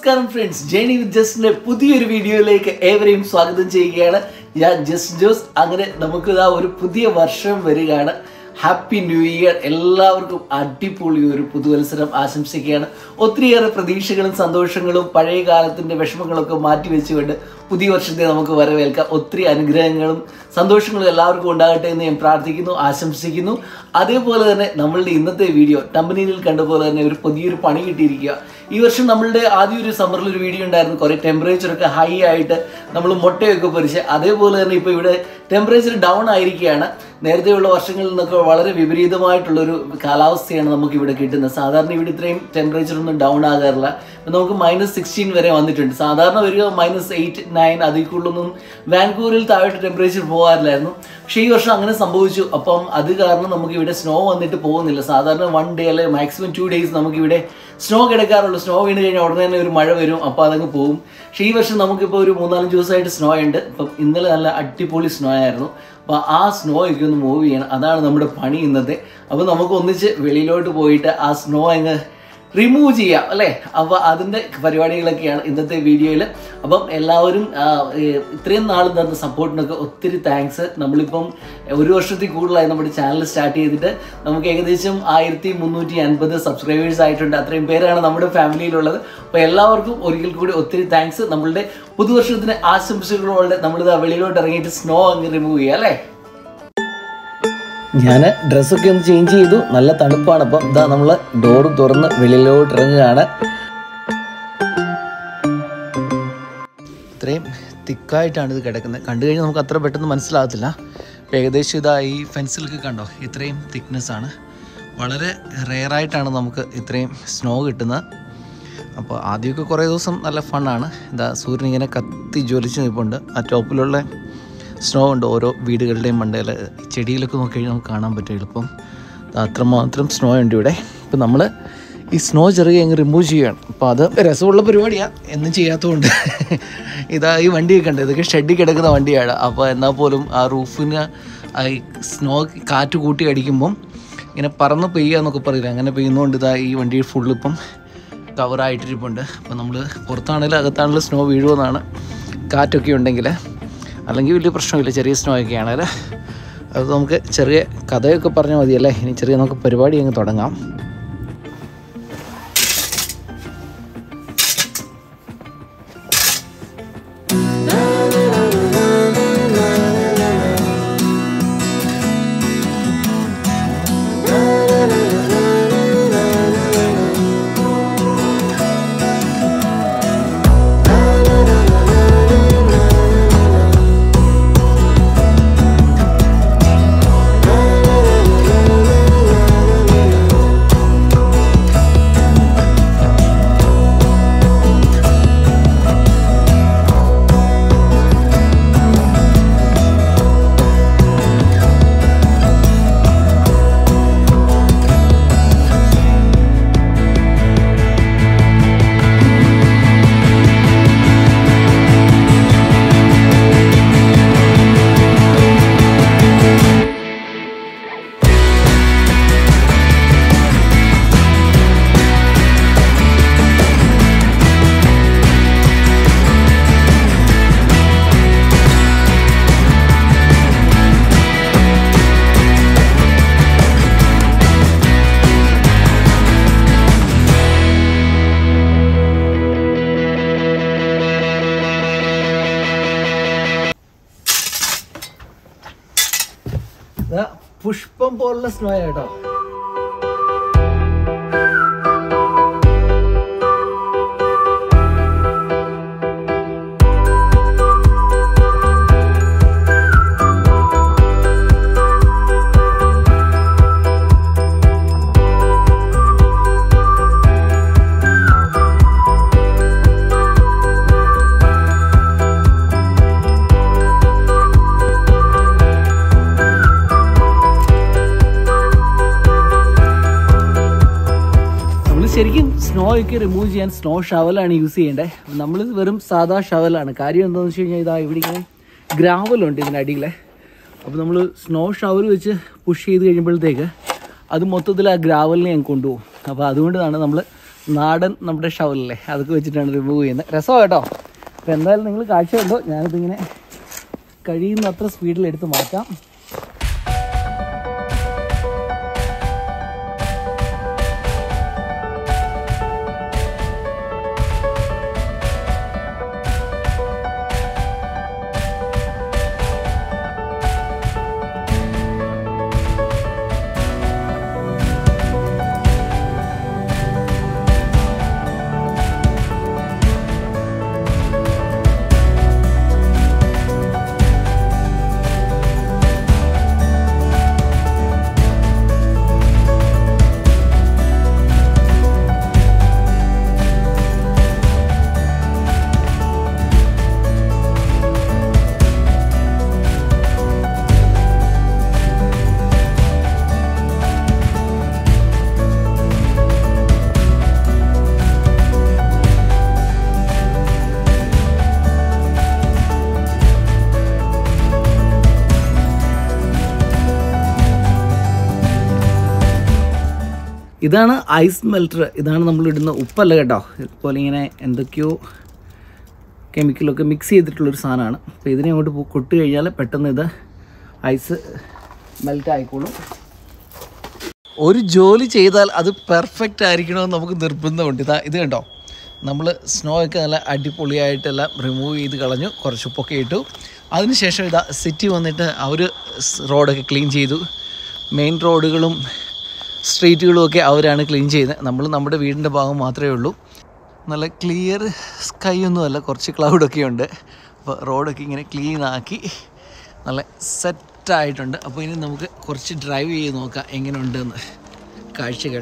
നമസ്കാരം friends journey വിത്ത് ജസ്റ്റിന്റെ പുതിയൊരു വീഡിയോയിലേക്ക് ഏവരെയും സ്വാഗതം ചെയ്യുകയാണ് ഞാൻ ജസ്റ്റ് ജോസ് അങ്ങനെ നമുക്ക് ഇതാ ഒരു പുതിയ വർഷം വരികയാണ് ഹാപ്പി ന്യൂ ഇയർ എല്ലാവർക്കും അടിപൊളി ഒരു പുതുവത്സരം ആശംസിക്കുകയാണ് ഒത്തിരിയേറെ പ്രതീക്ഷകളും സന്തോഷങ്ങളും പഴയ കാലത്തിന്റെ വിഷമങ്ങളൊക്കെ മാറ്റി വെച്ചുകൊണ്ട് പുതിയ വർഷത്തെ നമുക്ക് വരവേൽക്കാം ഒത്തിരി അനുഗ്രഹങ്ങളും സന്തോഷങ്ങളും എല്ലാവർക്കും ഉണ്ടാകട്ടെ എന്ന് ഞാൻ പ്രാർത്ഥിക്കുന്നു ആശംസിക്കുന്നു അതേപോലെ തന്നെ നമ്മളുടെ ഇന്നത്തെ വീഡിയോ ടമ്പനിയിൽ കണ്ടപോലെ തന്നെ ഒരു പുതിയൊരു പണി കിട്ടിയിരിക്കുക ഈ വർഷം നമ്മളുടെ ആദ്യം ഒരു സമ്മറിൽ ഒരു വീഡിയോ ഉണ്ടായിരുന്നു കുറേ ടെമ്പറേച്ചർ ഒക്കെ ഹൈ ആയിട്ട് നമ്മൾ മുട്ടയൊക്കെ പൊരിച്ച് അതേപോലെ തന്നെ ഇപ്പോൾ ഇവിടെ ടെമ്പറേച്ചർ ഡൗൺ ആയിരിക്കുകയാണ് നേരത്തെയുള്ള വർഷങ്ങളിൽ നിന്നൊക്കെ വളരെ വിപരീതമായിട്ടുള്ളൊരു കാലാവസ്ഥയാണ് നമുക്ക് ഇവിടെ കിട്ടുന്നത് സാധാരണ ഇവിടെ ഇത്രയും ടെമ്പറേച്ചർ ഒന്നും ഡൗൺ ആകാറില്ല ഇപ്പം നമുക്ക് മൈനസ് സിക്സ്റ്റീൻ വരെ വന്നിട്ടുണ്ട് സാധാരണ വരിക മൈനസ് എയ്റ്റ് നയൻ അതിൽ കൂടുതലൊന്നും വാൻകൂവറിൽ താഴോട്ട് ടെമ്പറേച്ചർ പോകാറില്ലായിരുന്നു പക്ഷേ ഈ വർഷം അങ്ങനെ സംഭവിച്ചു അപ്പം അത് കാരണം നമുക്ക് ഇവിടെ സ്നോ വന്നിട്ട് പോകുന്നില്ല സാധാരണ വൺ ഡേ അല്ലെ മാക്സിമം ടു ഡേയ്സ് നമുക്ക് ഇവിടെ സ്നോ കിടക്കാറുള്ളൂ സ്നോ വീണ് കഴിഞ്ഞാൽ ഉടനെ തന്നെ ഒരു മഴ വരും അപ്പോൾ അതങ്ങ് പോകും പക്ഷേ ഈ വർഷം നമുക്കിപ്പോൾ ഒരു മൂന്നാലഞ്ച് ദിവസമായിട്ട് സ്നോ ഉണ്ട് അപ്പം ഇന്നലെ നല്ല അടിപൊളി സ്നോ ആയിരുന്നു അപ്പോൾ ആ സ്നോ ഒക്കെ ഒന്ന് മൂവ് ചെയ്യണം അതാണ് നമ്മുടെ പണി ഇന്നത്തെ അപ്പോൾ നമുക്ക് ഒന്നിച്ച് വെളിയിലോട്ട് പോയിട്ട് ആ സ്നോ അങ്ങ് റിമൂവ് ചെയ്യാം അല്ലേ അപ്പോൾ അതിൻ്റെ പരിപാടികളൊക്കെയാണ് ഇന്നത്തെ വീഡിയോയിൽ അപ്പം എല്ലാവരും ആ, ഏ, ഇത്രയും നാൾ തന്ന സപ്പോർട്ടിനൊക്കെ ഒത്തിരി താങ്ക്സ് നമ്മളിപ്പം ഒരു വർഷത്തിൽ കൂടുതലായി നമ്മുടെ ചാനൽ സ്റ്റാർട്ട് ചെയ്തിട്ട് നമുക്ക് ഏകദേശം ആയിരത്തി മുന്നൂറ്റി അൻപത് സബ്സ്ക്രൈബേഴ്സ് ആയിട്ടുണ്ട് അത്രയും പേരാണ് നമ്മുടെ ഫാമിലിയിലുള്ളത് അപ്പോൾ എല്ലാവർക്കും ഒരിക്കൽ കൂടി ഒത്തിരി താങ്ക്സ് നമ്മളുടെ പുതുവർഷത്തിന് ആശംസകളോടെ നമ്മളിത് വെളിയിലോട്ട് ഇറങ്ങിയിട്ട് സ്നോ അങ്ങ് റിമൂവ് ചെയ്യാം അല്ലേ ഞാൻ ഡ്രസ്സൊക്കെ ഒന്ന് ചേഞ്ച് ചെയ്തു നല്ല തണുപ്പാണ് അപ്പം ഇതാ നമ്മൾ ഡോറ് തുറന്ന് വെളിയിലോട്ട് ഇറങ്ങുകയാണ് ഇത്രയും തിക്കായിട്ടാണ് ഇത് കിടക്കുന്നത് കണ്ടു കഴിഞ്ഞാൽ നമുക്ക് അത്ര പെട്ടെന്ന് മനസ്സിലാകത്തില്ല ഇപ്പം ഏകദേശം ഇതാ ഈ ഫെൻസിലൊക്കെ കണ്ടോ ഇത്രയും തിക്നെസ് ആണ് വളരെ റെയറായിട്ടാണ് നമുക്ക് ഇത്രയും സ്നോ കിട്ടുന്നത് അപ്പോൾ ആദ്യമൊക്കെ കുറേ ദിവസം നല്ല ഫണ്ണാണ് ഇതാ സൂര്യൻ ഇങ്ങനെ കത്തി ജ്വലിച്ച് നിൽപ്പുണ്ട് ആ ടോപ്പിലുള്ള സ്നോ ഉണ്ട് ഓരോ വീടുകളുടെയും മണ്ടയിൽ ചെടിയിലൊക്കെ നോക്കി കഴിഞ്ഞാൽ നമുക്ക് കാണാൻ പറ്റും എളുപ്പം ദാ അത്രമാത്രം സ്നോ ഉണ്ട് ഇവിടെ ഇപ്പം നമ്മൾ ഈ സ്നോ ചെറുകെ അങ്ങ് റിമൂവ് ചെയ്യുകയാണ് അപ്പോൾ അത് രസമുള്ള പരിപാടിയാണ് എന്നും ചെയ്യാത്തതുകൊണ്ട് ഇതാ ഈ വണ്ടിയൊക്കെ ഉണ്ട് ഇതൊക്കെ ഷെഡിൽ കിടക്കുന്ന വണ്ടിയാണ് അപ്പോൾ എന്നാൽ പോലും ആ റൂഫിന് ആ ഈ സ്നോ കാറ്റ് കൂട്ടി അടിക്കുമ്പം ഇങ്ങനെ പറന്ന് പെയ്യുക എന്നൊക്കെ പറയില്ല അങ്ങനെ പെയ്യുന്നതുകൊണ്ട് ഇതാ ഈ വണ്ടി ഫുള്ളിപ്പം കവറായിട്ടിരിപ്പുണ്ട് അപ്പോൾ നമ്മൾ പുറത്താണെങ്കിലും അകത്താണെങ്കിലും സ്നോ വീഴുമെന്നാണ് കാറ്റൊക്കെ ഉണ്ടെങ്കിൽ അല്ലെങ്കിൽ വലിയ പ്രശ്നമില്ല ചെറിയ സ്നോ ഒക്കെ ആണെങ്കിൽ അത് നമുക്ക് ചെറിയ കഥയൊക്കെ പറഞ്ഞാൽ മതിയല്ലേ ഇനി ചെറിയ നമുക്ക് പരിപാടി അങ്ങ് തുടങ്ങാം പുഷ്പം പോലുള്ള സ്നോ കേട്ടോ നമ്മൾ ശരിക്കും സ്നോ ഒക്കെ റിമൂവ് ചെയ്യാൻ സ്നോ ഷവലാണ് യൂസ് ചെയ്യേണ്ടത് നമ്മൾ വെറും സാധാ ഷവലാണ് കാര്യം എന്താണെന്ന് വെച്ച് കഴിഞ്ഞാൽ ഇതാ ഇവിടെ ഇങ്ങനെ ഗ്രാവലുണ്ട് ഇതിൻ്റെ അടിയിൽ അപ്പോൾ നമ്മൾ സ്നോ ഷവർ വെച്ച് പുഷ് ചെയ്ത് കഴിയുമ്പോഴത്തേക്ക് അത് മൊത്തത്തിൽ ആ ഗ്രാവലിനെ ഞാൻ കൊണ്ടുപോകും അപ്പോൾ അതുകൊണ്ടാണ് നമ്മൾ നാടൻ നമ്മുടെ ഷവലല്ലേ അതൊക്കെ വെച്ചിട്ടാണ് റിമൂവ് ചെയ്യുന്നത് രസമാണ് കേട്ടോ അപ്പോൾ എന്തായാലും നിങ്ങൾ കാഴ്ച കണ്ടോ ഞാനിതിങ്ങനെ കഴിയുന്നത്ര സ്പീഡിൽ എടുത്ത് മാറ്റാം ഇതാണ് ഐസ് മെൽറ്റർ ഇതാണ് നമ്മൾ ഇടുന്ന ഉപ്പല്ല കേട്ടോ ഇതുപോലെ ഇങ്ങനെ എന്തൊക്കെയോ കെമിക്കലൊക്കെ മിക്സ് ചെയ്തിട്ടുള്ളൊരു സാധനമാണ് അപ്പോൾ ഇതിനെ അങ്ങോട്ട് പോ- കൊട്ട് കഴിഞ്ഞാൽ പെട്ടെന്ന് ഇത് ഐസ് മെൽറ്റ് ആയിക്കോളും ഒരു ജോലി ചെയ്താൽ അത് പെർഫെക്റ്റ് ആയിരിക്കണമെന്ന് നമുക്ക് നിർബന്ധമുണ്ട് ഇതാ ഇത് കണ്ടോ നമ്മൾ സ്നോ ഒക്കെ നല്ല അടിപൊളിയായിട്ടെല്ലാം റിമൂവ് ചെയ്ത് കളഞ്ഞു കുറച്ച് ഉപ്പൊക്കെ ഇട്ടു അതിനുശേഷം ഇതാ സിറ്റി വന്നിട്ട് അവർ റോഡൊക്കെ ക്ലീൻ ചെയ്തു മെയിൻ റോഡുകളും സ്ട്രീറ്റുകളും ഒക്കെ അവരാണ് ക്ലീൻ ചെയ്യുന്നത് നമ്മൾ നമ്മുടെ വീടിൻ്റെ ഭാഗം മാത്രമേ ഉള്ളൂ നല്ല ക്ലിയർ സ്കൈ ഒന്നുമല്ല കുറച്ച് ക്ലൗഡൊക്കെ ഉണ്ട് അപ്പോൾ റോഡൊക്കെ ഇങ്ങനെ ക്ലീൻ ആക്കി നല്ല സെറ്റായിട്ടുണ്ട് അപ്പോൾ ഇനി നമുക്ക് കുറച്ച് ഡ്രൈവ് ചെയ്ത് നോക്കാം എങ്ങനെയുണ്ടെന്ന് കാഴ്ചകൾ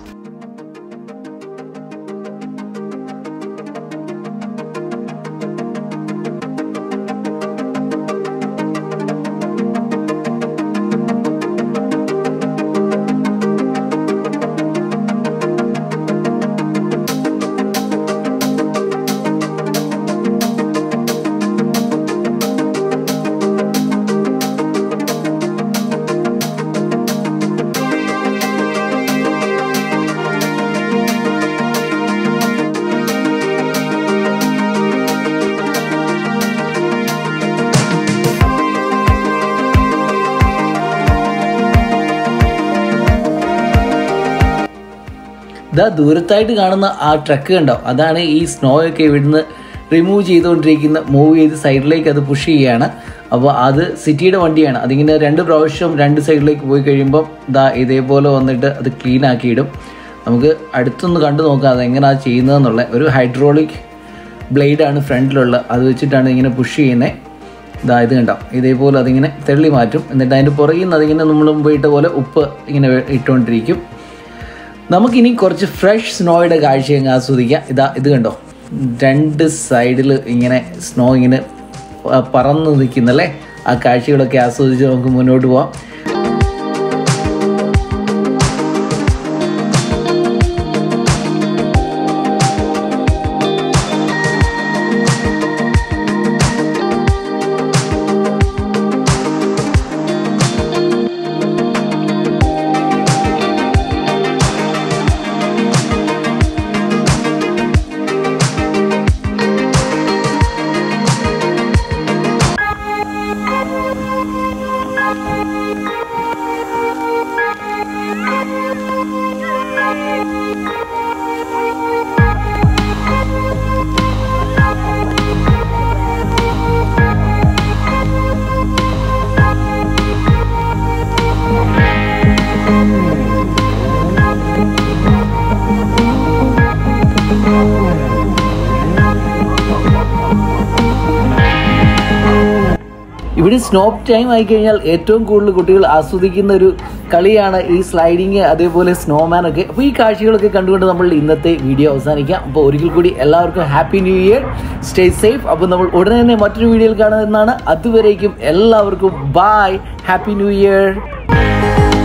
ഇതാ ദൂരത്തായിട്ട് കാണുന്ന ആ ട്രക്ക് കണ്ടോ അതാണ് ഈ സ്നോ ഒക്കെ ഇവിടുന്ന് റിമൂവ് ചെയ്തുകൊണ്ടിരിക്കുന്ന മൂവ് ചെയ്ത് സൈഡിലേക്ക് അത് പുഷ് ചെയ്യുകയാണ് അപ്പോൾ അത് സിറ്റിയുടെ വണ്ടിയാണ് അതിങ്ങനെ രണ്ട് പ്രാവശ്യം രണ്ട് സൈഡിലേക്ക് പോയി കഴിയുമ്പോൾ ഇതാ ഇതേപോലെ വന്നിട്ട് അത് ക്ലീൻ ആക്കിയിടും നമുക്ക് അടുത്തൊന്ന് കണ്ടു നോക്കാം അത് എങ്ങനെയാണ് ചെയ്യുന്നതെന്നുള്ള ഒരു ഹൈഡ്രോളിക് ബ്ലേഡാണ് ഫ്രണ്ടിലുള്ള അത് വെച്ചിട്ടാണ് ഇങ്ങനെ പുഷ് ചെയ്യുന്നത് ഇതാ ഇത് കണ്ടോ ഇതേപോലെ അതിങ്ങനെ തെള്ളി മാറ്റും എന്നിട്ട് അതിൻ്റെ പുറകിൽ നിന്ന് അതിങ്ങനെ നമ്മൾ മുമ്പിട്ട പോലെ ഉപ്പ് ഇങ്ങനെ വെ- ഇട്ടുകൊണ്ടിരിക്കും നമുക്കിനി കുറച്ച് ഫ്രഷ് സ്നോയുടെ കാഴ്ച അങ്ങ് ആസ്വദിക്കാം ഇതാ ഇത് കണ്ടോ രണ്ട് സൈഡിൽ ഇങ്ങനെ സ്നോ ഇങ്ങനെ പ- പറന്ന് നിൽക്കുന്നല്ലേ ആ കാഴ്ചകളൊക്കെ ആസ്വദിച്ച് നമുക്ക് മുന്നോട്ട് പോവാം ഇവിടെ സ്നോപ്പ് ടൈം ആയി കഴിഞ്ഞാൽ ഏറ്റവും കൂടുതൽ കുട്ടികൾ ആസ്വദിക്കുന്ന ഒരു കളിയാണ് ഈ സ്ലൈഡിങ് അതേപോലെ സ്നോമാൻ ഒക്കെ അപ്പോൾ ഈ കാഴ്ചകളൊക്കെ കണ്ടുകൊണ്ട് നമ്മൾ ഇന്നത്തെ വീഡിയോ അവസാനിക്കാം അപ്പോൾ ഒരിക്കൽ കൂടി എല്ലാവർക്കും happy new year stay safe അപ്പോൾ നമ്മൾ ഉടനെ തന്നെ മറ്റൊരു വീഡിയോയിൽ കാണുന്നതാണ് അതുവരേക്കും എല്ലാവർക്കും ബായ് ഹാപ്പി ന്യൂ ഇയർ